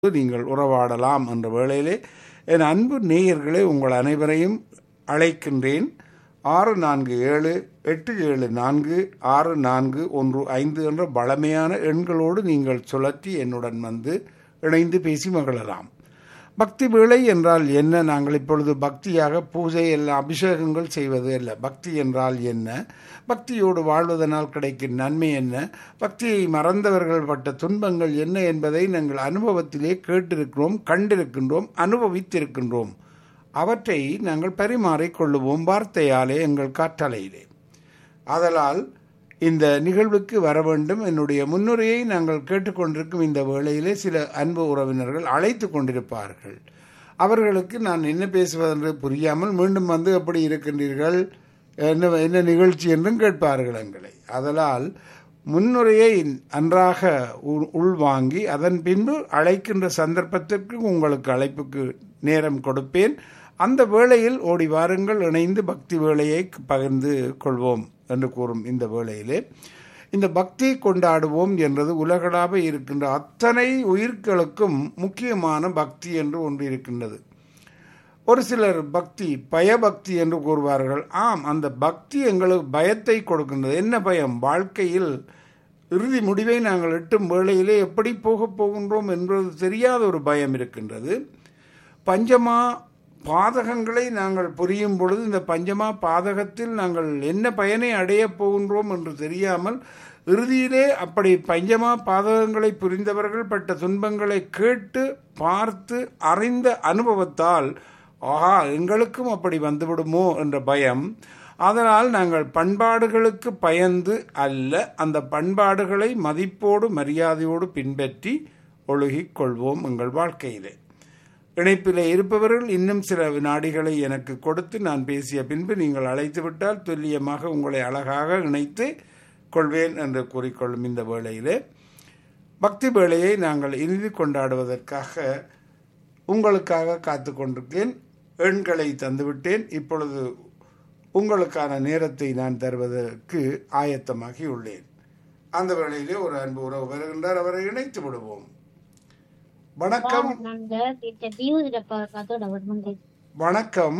நீங்கள் உறவாடலாம் என்ற வேளையிலே என் அன்பு நேயர்களே உங்கள் அனைவரையும் அழைக்கின்றேன் ஆறு நான்கு ஏழு எட்டு ஏழு நான்கு ஆறு நான்கு ஒன்று ஐந்து என்ற பழமையான எண்களோடு நீங்கள் சுழற்றி என்னுடன் வந்து இணைந்து பேசி மகிழலாம் பக்தி வேலை என்றால் என்ன நாங்கள் இப்பொழுது பக்தியாக பூஜை எல்லாம் அபிஷேகங்கள் செய்வது அல்ல பக்தி என்றால் என்ன பக்தியோடு வாழ்வதனால் கிடைக்கும் நன்மை என்ன பக்தியை மறந்தவர்கள் பட்ட துன்பங்கள் என்ன என்பதை நாங்கள் அனுபவத்திலே கேட்டிருக்கிறோம் கண்டிருக்கின்றோம் அனுபவித்திருக்கின்றோம் அவற்றை நாங்கள் பரிமாறிக் கொள்ளுவோம் வார்த்தையாலே எங்கள் காற்றலையிலே ஆதலால் இந்த நிகழ்வுக்கு வர வேண்டும் என்னுடைய முன்னுரையை நாங்கள் கேட்டுக்கொண்டிருக்கும் இந்த வேளையிலே சில அன்பு உறவினர்கள் அழைத்து கொண்டிருப்பார்கள் அவர்களுக்கு நான் என்ன பேசுவதென்று புரியாமல் மீண்டும் வந்து எப்படி இருக்கின்றீர்கள் என்ன என்ன நிகழ்ச்சி என்றும் கேட்பார்கள் எங்களை அதனால் முன்னுரையை நன்றாக உள்வாங்கி அதன் பின்பு அழைக்கின்ற சந்தர்ப்பத்திற்கு உங்களுக்கு அழைப்புக்கு நேரம் கொடுப்பேன் அந்த வேளையில் ஓடி வாருங்கள் இணைந்து பக்தி வேளையை பகிர்ந்து கொள்வோம் என்று கூறும் இந்த வேளையிலே இந்த பக்தி கொண்டாடுவோம் என்றது உலகளாக இருக்கின்ற அத்தனை உயிர்களுக்கும் முக்கியமான பக்தி என்று ஒன்று இருக்கின்றது ஒரு சிலர் பக்தி பயபக்தி என்று கூறுவார்கள் ஆம் அந்த பக்தி எங்களுக்கு பயத்தை கொடுக்கின்றது என்ன பயம் வாழ்க்கையில் இறுதி முடிவை நாங்கள் எட்டும் வேளையிலே எப்படி போகப் போகின்றோம் என்பது தெரியாத ஒரு பயம் இருக்கின்றது பஞ்சமா பாதகங்களை நாங்கள் புரியும் பொழுது இந்த பஞ்சமா பாதகத்தில் நாங்கள் என்ன பயனை அடையப் போகின்றோம் என்று தெரியாமல் இறுதியிலே அப்படி பஞ்சமா பாதகங்களை புரிந்தவர்கள் பட்ட துன்பங்களை கேட்டு பார்த்து அறிந்த அனுபவத்தால் ஆஹா எங்களுக்கும் அப்படி வந்துவிடுமோ என்ற பயம் அதனால் நாங்கள் பண்பாடுகளுக்கு பயந்து அல்ல அந்த பண்பாடுகளை மதிப்போடு மரியாதையோடு பின்பற்றி ஒழுகிக் கொள்வோம் எங்கள் வாழ்க்கையிலே இணைப்பில் இருப்பவர்கள் இன்னும் சில வினாடிகளை எனக்கு கொடுத்து நான் பேசிய பின்பு நீங்கள் அழைத்து விட்டால் துல்லியமாக உங்களை அழகாக இணைத்து கொள்வேன் என்று கூறிக்கொள்ளும் இந்த வேளையிலே பக்தி வேளையை நாங்கள் இறுதி கொண்டாடுவதற்காக உங்களுக்காக காத்து கொண்டிருக்கேன் எண்களை தந்துவிட்டேன் இப்பொழுது உங்களுக்கான நேரத்தை நான் தருவதற்கு ஆயத்தமாகி உள்ளேன் அந்த வேளையிலே ஒரு அன்பு உறவு வருகின்றார் அவரை இணைத்து விடுவோம் வணக்கம் வணக்கம்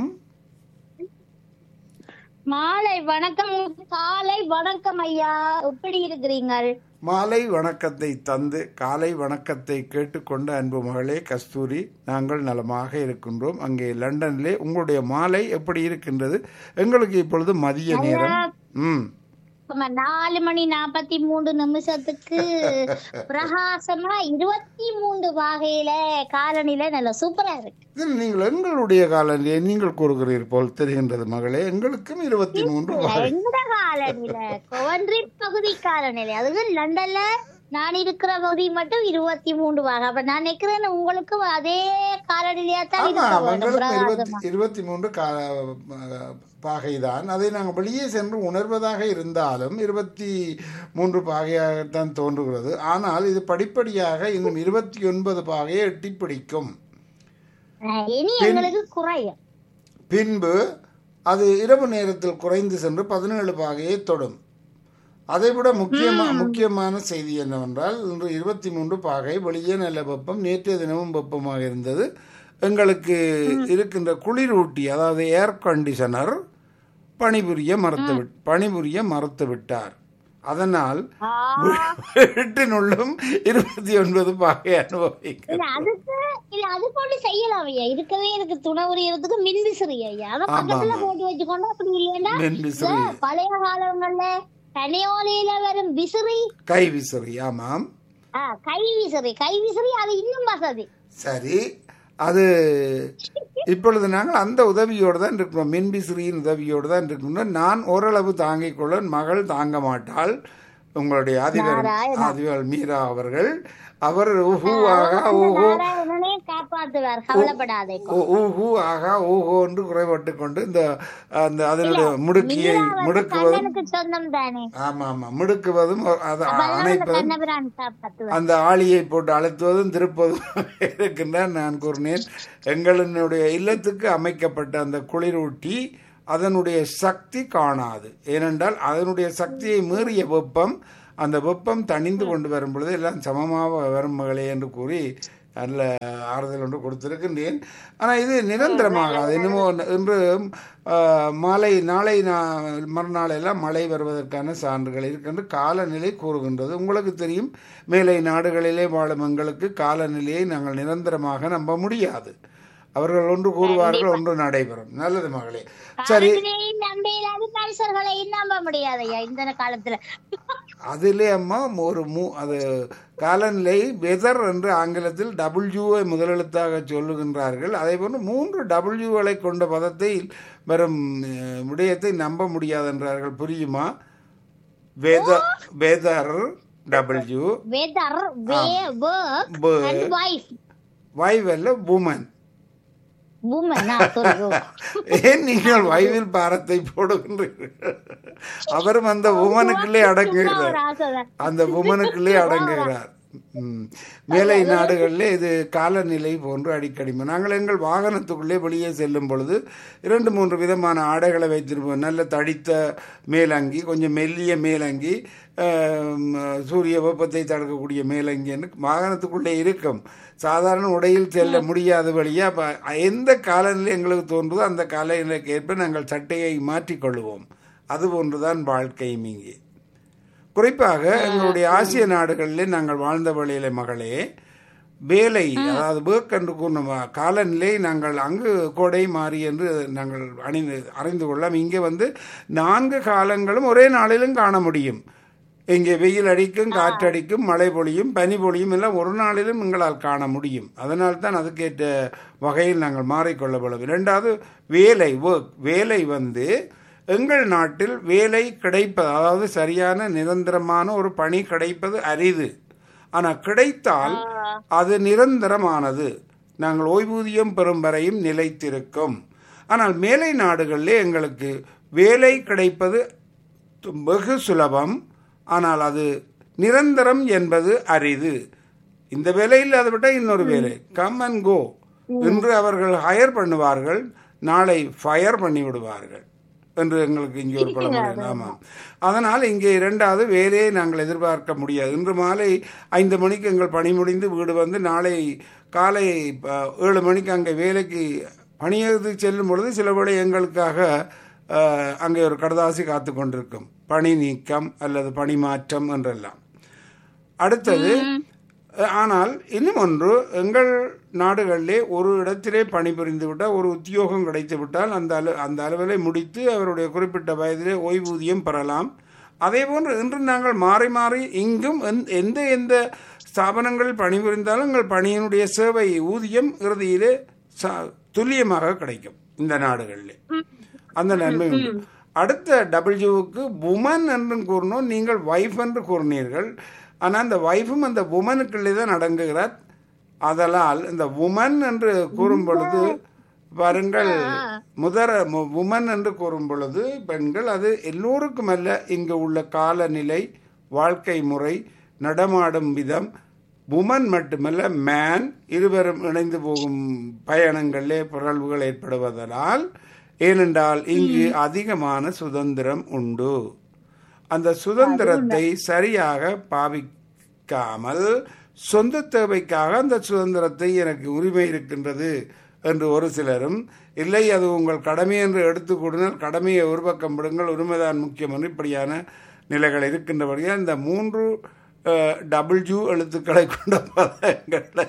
மாலை வணக்கம் காலை வணக்கம் ஐயா எப்படி இருக்கிறீங்கள் மாலை வணக்கத்தை தந்து காலை வணக்கத்தை கேட்டுக்கொண்ட அன்பு மகளே கஸ்தூரி நாங்கள் நலமாக இருக்கின்றோம் அங்கே லண்டனிலே உங்களுடைய மாலை எப்படி இருக்கின்றது எங்களுக்கு இப்பொழுது மதிய நேரம் ம் நாலு மணி நாற்பத்தி மூன்று நிமிஷத்துக்கு பிரகாசமா இருபத்தி மூன்று வகையில காலநிலை நல்ல சூப்பரா இருக்கு இதில் நீங்கள் எங்களுடைய காலநிலையை நீங்கள் கூறுகிறீர் போல் தெரிகின்றது மகளே எங்களுக்கும் இருபத்தி மூன்று வகை எந்த காலநிலை கொவன்றி பகுதி காலநிலை அதுவும் லண்டன்ல நான் இருக்கிற பகுதி மட்டும் இருபத்தி மூன்று வாக அப்ப நான் நினைக்கிறேன் உங்களுக்கும் அதே காலநிலையா தான் ஆமா இருக்க வேண்டும் எங்களுக்கும் பிரகாசமா இருபத்தி இருபத்தி மூன்று கா பாகைதான் அதை நாங்கள் வெளியே சென்று உணர்வதாக இருந்தாலும் இருபத்தி மூன்று பாகையாகத்தான் தோன்றுகிறது ஆனால் இது படிப்படியாக இன்னும் இருபத்தி ஒன்பது பாகையை எட்டி பிடிக்கும் அஹ் இனி எங்களுக்கு குறையும் பின்பு அது இரவு நேரத்தில் குறைந்து சென்று பதினேழு பாகையை தொடும் அதைவிட முக்கியமா முக்கியமான செய்தி என்னவென்றால் இன்று இருபத்தி மூன்று பாகை வெளியே நல்ல வெப்பம் நேற்றைய தினமும் வெப்பமாக இருந்தது எங்களுக்கு இருக்கின்ற குளிரூட்டி அதாவது ஏர் கண்டிஷனர் பணிபுரிய மறுத்து விட் பணிபுரிய மறுத்து விட்டார் அதனால் வீட்டினுள்ளும் இருபத்தி ஒன்பது பாகை அனுபவிக்க இல்ல அதுக்கு இல்ல அது போட்டு செய்யலாம் ஐயா இருக்கவே இருக்கு துணை உரியறதுக்கு மின் விசிறி ஐயா அதை பக்கத்துல போட்டு வச்சுக்கொண்டு அப்படி இல்லையா மென்விசிறி பழைய காலங்கள்ல பனையோலையில வரும் விசிறி கை விசிறி ஆமாம் ஆ, கை விசிறி கை விசிறி அது இன்னும் வசதி சரி அது இப்பொழுது நாங்கள் அந்த உதவியோடு தான் இருக்கிறோம் மின்விசிறியின் உதவியோடு தான் இருக்கின்றோம் நான் ஓரளவு தாங்கிக் கொள்ள மகள் தாங்க மாட்டாள் உங்களுடைய ஆதிவர் ஆதிவர் மீரா அவர்கள் அவர் ஊஹூவாக ஓஹோ நாராயணனே காப்பாத்துவார் கவலைப்படாதே ஊ- ஊஹூ ஆகா ஓஹோ என்று குறைபட்டு கொண்டு இந்த அந்த அதனுடைய முடுக்கியை முடுக்குவதும் கண்ணனுக்கு சொந்தம் தானே ஆமா ஆமா முடுக்குவதும் அது அணைப்பதும் கண்ணபிரான் காப்பாத்துவார் அந்த ஆளியை போட்டு அழுத்துவதும் திருப்பதும் இருக்கின்றார் நான் கூறினேன் எங்களினுடைய இல்லத்துக்கு அமைக்கப்பட்ட அந்த குளிரூட்டி அதனுடைய சக்தி காணாது ஏனென்றால் அதனுடைய சக்தியை மீறிய வெப்பம் அந்த வெப்பம் தணிந்து கொண்டு வரும் பொழுது எல்லாம் சமமாக வரும் மகளே என்று கூறி நல்ல ஆறுதல் ஒன்று கொடுத்திருக்கின்றேன் ஆனால் இது நிரந்தரமாக அது என்னமோ இன்று ஆஹ், மாலை நாளை நா- மறுநாள் எல்லாம் மழை வருவதற்கான சான்றுகள் இருக்கின்ற காலநிலை கூறுகின்றது உங்களுக்கு தெரியும் மேலை நாடுகளிலே வாழும் எங்களுக்கு காலநிலையை நாங்கள் நிரந்தரமாக நம்ப முடியாது அவர்கள் ஒன்று கூறுவார்கள் ஒன்று நடைபெறும் நல்லது மகளே சரி காலத்திலேயும் நம்ப இல்லாத மனுஷர்களையும் நம்ப முடியாது ஐயா இந்த காலத்துல அதிலே அம்மா ஒரு மூ அது காலநிலை வெதர் என்று ஆங்கிலத்தில் டபுள்யூவை முதலெழுத்தாக சொல்லுகின்றார்கள் அதே போன்று மூன்று டபுள்யூகளை கொண்ட பதத்தை வரும் அஹ், விடயத்தை நம்ப முடியாது என்றார்கள் புரியுமா weather weather W weather way work Work. and wife வைவல்ல உமன் woman ஆ sorry ஏன் நீங்கள் வைவில் பாரத்தை போடுகின்றீர்கள் அவரும் அந்த உமனுக்குள்ளே சும்மா அடங்குகிறார் ஒரு ஆசைதான் அந்த உமனுக்குள்ளே அடங்குகிறார் ம். மேலை நாடுகளிலே இது காலநிலை போன்று அடிக்கடி நாங்கள் எங்கள் வாகனத்துக்குள்ளே வெளியே செல்லும் பொழுது இரண்டு மூன்று விதமான ஆடைகளை வைத்திருப்போம் நல்ல தடித்த மேலங்கி கொஞ்சம் மெல்லிய மேலங்கி ஆம், சூரிய வெப்பத்தை தடுக்கக்கூடிய மேலங்கி என்று வாகனத்துக்குள்ளே இருக்கும் சாதாரண உடையில் செல்ல முடியாத வழியா அப்ப எந்த காலநிலை எங்களுக்கு தோன்றுதோ அந்த காலநிலைக்கு ஏற்ப நாங்கள் சட்டையை மாற்றிக்கொள்வோம் அது போன்றுதான் வாழ்க்கையும் இங்கே குறிப்பாக எங்களுடைய ஆசிய நாடுகளிலே நாங்கள் வாழ்ந்த வழியில மகளே வேலை அதாவது வேர்க் என்று கூறின காலநிலை நாங்கள் அங்கு கோடை மாறி என்று நாங்கள் அணிந்து அறிந்து கொள்ளலாம் இங்கே வந்து நான்கு காலங்களும் ஒரே நாளிலும் காண முடியும் இங்கே வெயில் அடிக்கும் காற்றடிக்கும் மழை பொழியும் பனி பொழியும் எல்லாம் ஒரு நாளிலும் எங்களால் காண முடியும் அதனால் தான் அதுக்கேற்ற வகையில் நாங்கள் மாறிக்கொள்ளப்படும் இரண்டாவது வேலை ஒர்க் வேலை வந்து எங்கள் நாட்டில் வேலை கிடைப்பது அதாவது சரியான நிரந்தரமான ஒரு பணி கிடைப்பது அரிது ஆனால் கிடைத்தால் அது நிரந்தரமானது நாங்கள் ஓய்வூதியம் பெறும் வரையும் நிலைத்திருக்கும் ஆனால் மேலை நாடுகளிலே எங்களுக்கு வேலை கிடைப்பது து- வெகு சுலபம் ஆனால் அது நிரந்தரம் என்பது அரிது இந்த வேலை இல்லாத விட்டால் இன்னொரு வேலை கம் அண்ட் கோ என்று அவர்கள் ஹயர் பண்ணுவார்கள் நாளை ஃபயர் பண்ணி விடுவார்கள் என்று எங்களுக்கு இங்கே ஒரு பழமொழி ஆமாம் அதனால் இங்கே இரண்டாவது வேலையை நாங்கள் எதிர்பார்க்க முடியாது இன்று மாலை ஐந்து மணிக்கு எங்கள் பணி முடிந்து வீடு வந்து நாளை காலை அஹ், ஏழு மணிக்கு அங்கே வேலைக்கு பணியது செல்லும் பொழுது சில வேளை எங்களுக்காக அஹ், அங்கே ஒரு கடதாசி காத்து கொண்டிருக்கும் பணி நீக்கம் அல்லது பணி மாற்றம் என்றெல்லாம் அடுத்தது அஹ், ஆனால் இன்னும் ஒன்று எங்கள் நாடுகளிலே ஒரு இடத்திலே பணிபுரிந்து விட்டால் ஒரு உத்தியோகம் கிடைத்து விட்டால் அந்த அலு அந்த அலுவலை முடித்து அவருடைய குறிப்பிட்ட வயதிலே ஓய்வூதியம் பெறலாம் அதே போன்று இன்று நாங்கள் மாறி மாறி இங்கும் எந்த- எந்த எந்த ஸ்தாபனங்களில் பணிபுரிந்தாலும் எங்கள் பணியினுடைய சேவை ஊதியம் இறுதியிலே ச- துல்லியமாக கிடைக்கும் இந்த நாடுகளிலே அந்த நன்மை உண்டு அடுத்த டபிள்யூவுக்கு உமன் என்று கூறினோம் நீங்கள் வைஃப் என்று கூறினீர்கள் ஆனால் அந்த வைஃபும் அந்த உமனுக்குள்ளே தான் அடங்குகிறார் அதனால் இந்த உமன் என்று கூறும் பொழுது பாருங்கள் முதற உமன் என்று கூறும் பொழுது பெண்கள் அது எல்லோருக்கும் அல்ல இங்கு உள்ள காலநிலை வாழ்க்கை முறை நடமாடும் விதம் உமன் மட்டுமல்ல மேன் இருவரும் இணைந்து போகும் பயணங்களிலே பிறழ்வுகள் ஏற்படுவதனால் ஏனென்றால் இங்கு அதிகமான சுதந்திரம் உண்டு அந்த சுதந்திரத்தை சரியாக பாவிக்காமல் சொந்த தேவைக்காக அந்த சுதந்திரத்தை எனக்கு உரிமை இருக்கின்றது என்று ஒரு சிலரும் இல்லை அது உங்கள் கடமை என்று எடுத்துக் கொடுங்கள் கடமையை ஒரு பக்கம் விடுங்கள் உரிமைதான் முக்கியம் என்று இப்படியான நிலைகள் இருக்கின்றபடியால் இந்த மூன்று டபுள்யூ எழுத்துக்களை கொண்ட பதங்களை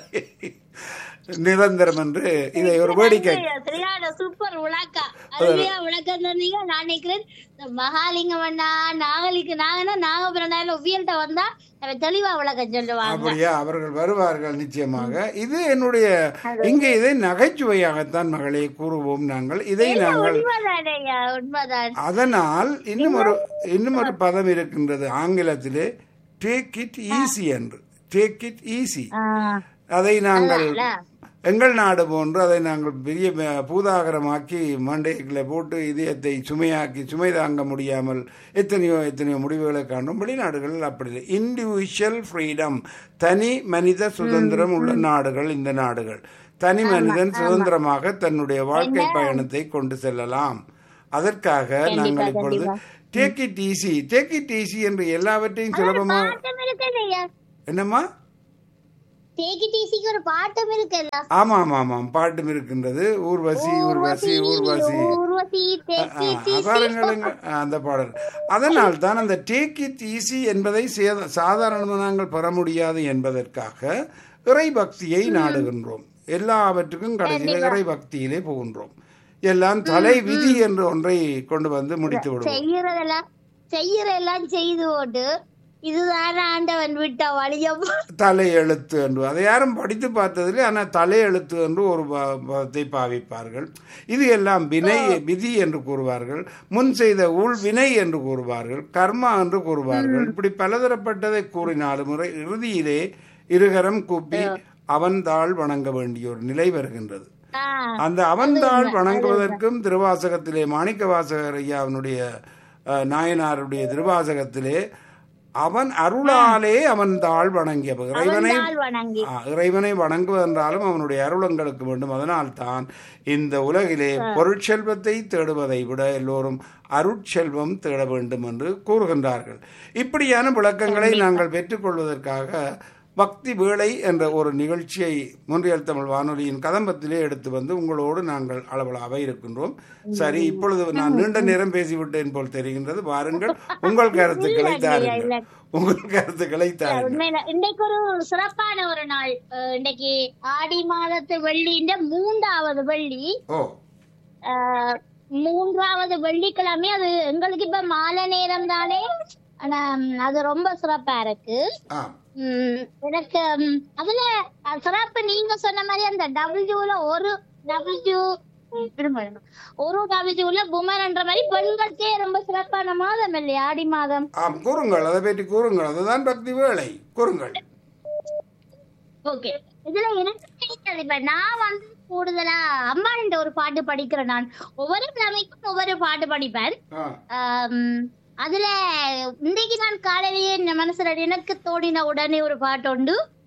நிரந்தரம் என்று இதை ஒரு வேடிக்கை சரியான சூப்பர் விளக்கா அருமையா விளக்கம் தந்தீங்க நான் நினைக்கிறேன் இந்த மகாலிங்கம் அண்ணா நாகலிங்க நாகனா நாகபுரனால உவியல்கிட்ட வந்தா அவன் தெளிவா விளக்கம் சொல்லுவாங்க அப்படியா அவர்கள் வருவார்கள் நிச்சயமாக இது என்னுடைய இங்கே இதை நகைச்சுவையாகத்தான் மகளே கூறுவோம் நாங்கள் இதை நாங்கள் உண்மைதானே ஐயா உண்மைதான் அதனால் இன்னும் ஒரு இன்னும் ஒரு பதம் இருக்கின்றது ஆங்கிலத்திலே டேக் இட் ஈஸி என்று டேக் இட் ஈஸி ஆஹ் அதை நாங்கள் அல்ல. எங்கள் நாடு போன்று அதை நாங்கள் பெரிய ம- பூதாகரமாக்கி மண்டைகளை போட்டு இதயத்தை சுமையாக்கி சுமை தாங்க முடியாமல் எத்தனையோ எத்தனையோ முடிவுகளை காணும் வெளிநாடுகளில் அப்படி இல்லை இண்டிவிஜுவல் ஃப்ரீடம் தனி மனித சுதந்திரம் உள்ள நாடுகள் இந்த நாடுகள் தனி மனிதன் சுதந்திரமாக தன்னுடைய வாழ்க்கை பயணத்தை கொண்டு செல்லலாம் அதற்காக நாங்கள் இப்பொழுது take it easy take it easy என்று எல்லாவற்றையும் சுலபமாக பாட்டம் இருக்குது ஐயா என்னம்மா டேக்கி டீசிக்கு ஒரு பாட்டும் இருக்குல்ல ஆமா ஆமா ஆமாம் பாட்டும் இருக்கின்றது ஊர்வசி ஊர்வசி ஊர்வசி ஊர்வசி டேக்கி ஆ, பாருங்களுங்க ஆ, அந்த பாடல் அதனால் தான் அந்த டேக் இட் ஈஸி என்பதை சேத- சாதாரணமாக நாங்கள் பெற முடியாது என்பதற்காக இறை பக்தியை நாடுகின்றோம் எல்லாவற்றுக்கும் கடைசியில் இறை பக்தியிலே போகின்றோம் எல்லாம் தலை விதி என்று ஒன்றை கொண்டு வந்து முடித்து விடுவோம் செய்யறதெல்லாம் செய்யறதெல்லாம் செய்து போட்டு இதுதான் ஆண்டவன் விட்ட வழியம் தலை எழுத்து என்று அதை யாரும் படித்து பார்த்ததில்லை ஆனால் தலை எழுத்து என்று ஒரு ப- பதத்தை பாவிப்பார்கள் இது எல்லாம் வினை விதி என்று கூறுவார்கள் முன் செய்த உள் வினை என்று கூறுவார்கள் கர்மா என்று கூறுவார்கள் இப்படி பலதரப்பட்டதை கூறினாலும் முறை இறுதியிலே இருகரம் கூப்பி அவன்தாள் வணங்க வேண்டிய ஒரு நிலை வருகின்றது ஆஹ் அந்த அவன்தாள் வணங்குவதற்கும் திருவாசகத்திலே மாணிக்க வாசகர் ஐயாவினுடைய அஹ், நாயனாருடைய திருவாசகத்திலே அவன் அருளாலே அவன் தாழ் வணங்கிய இறைவனை நாள் வணங்கி ஆ, இறைவனை வணங்குவதென்றாலும் அவனுடைய அருளங்களுக்கு வேண்டும் அதனால் தான் இந்த உலகிலே பொருட்செல்வத்தை தேடுவதை விட எல்லோரும் அருட்செல்வம் தேட வேண்டும் என்று கூறுகின்றார்கள் இப்படியான விளக்கங்களை நாங்கள் பெற்றுக்கொள்வதற்காக பக்தி வேளை என்ற ஒரு நிகழ்ச்சியை முன்றியல் தமிழ் வானொலியின் கதம்பத்திலே எடுத்து வந்து உங்களோடு நாங்கள் அளவலாக இருக்கின்றோம் சரி இப்பொழுது நான் நீண்ட நேரம் பேசிவிட்டேன் போல் தெரிகின்றது வாருங்கள் உங்கள் கருத்துக்களை தாருங்கள் உங்கள் கருத்துக்களை தாருங்கள் உண்மையில இன்னைக்கு ஒரு சிறப்பான ஒரு நாள் அஹ் இன்னைக்கு ஆடி மாதத்து வெள்ளின்ற மூன்றாவது வெள்ளி ஓ அஹ் மூன்றாவது வெள்ளிக்கிழமை அது எங்களுக்கு இப்ப மாலை நேரம் தானே ஆனா ம், அது ரொம்ப சிறப்பா இருக்கு ஆ ம், எனக்கு ம், அதுல அஹ், சிறப்பு நீங்க சொன்ன மாதிரி அந்த டபிள்யூல ஒரு டபிள்யூ ஒரு டபிள்யூல புமர்ன்ற மாதிரி பெண்களுக்கே ரொம்ப சிறப்பான மாதம் இல்லையா ஆடி மாதம் ஆம் கூறுங்கள் அதை பற்றி கூறுங்கள் அதுதான் பக்தி வேலை கூறுங்கள் ஓகே இதுல எனக்கு தெரியாது இப்ப நான் வந்து கூடுதலா அம்மாண்ட ஒரு பாட்டு படிக்கிறேன் நான் ஒவ்வொரு கிழமைக்கும் ஒவ்வொரு பாட்டு படிப்பேன் ஆ ஆம், அதுல இன்றைக்கு நான் காலையிலேயே என் மனசுல எனக்கு தோணின உடனே ஒரு பாட்டு உண்டு